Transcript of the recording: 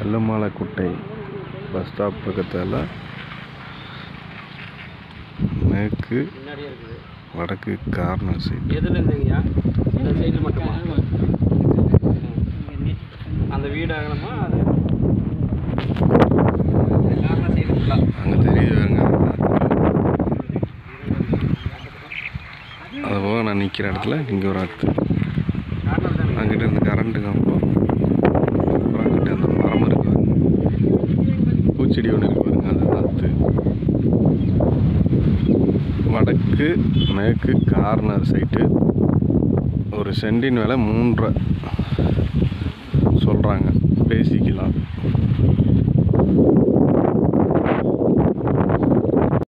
கல்லுமாலக்குட்டை bus stop பக்கத்தில் மேற்கு முன்னாடியே இருக்குது வடக்கு கார்னர் சைடு எதுல இருந்துங்கய்யா இந்த சைடில் மட்டுமா அந்த வீடு ஆகணுமா அது காரணம் சைடு ஃபுல்லாக அங்கே தெரியுதுங்க அது போக நான் நிற்கிற இடத்துல இங்கே ஒரு ஆத்து காரணம் தானே அங்கிட்ட இருந்து கரண்ட்டு கம்பம் அப்புறம் அங்கிட்ட அந்த மரம் இருக்கு பாருங்க. பூச்செடி ஒன்று இருக்கு பாருங்க அது ஆத்து வடக்கு மேற்கு கார்னர் சைட்டு ஒரு சென்டின் விலை மூன்றரை சொல்கிறாங்க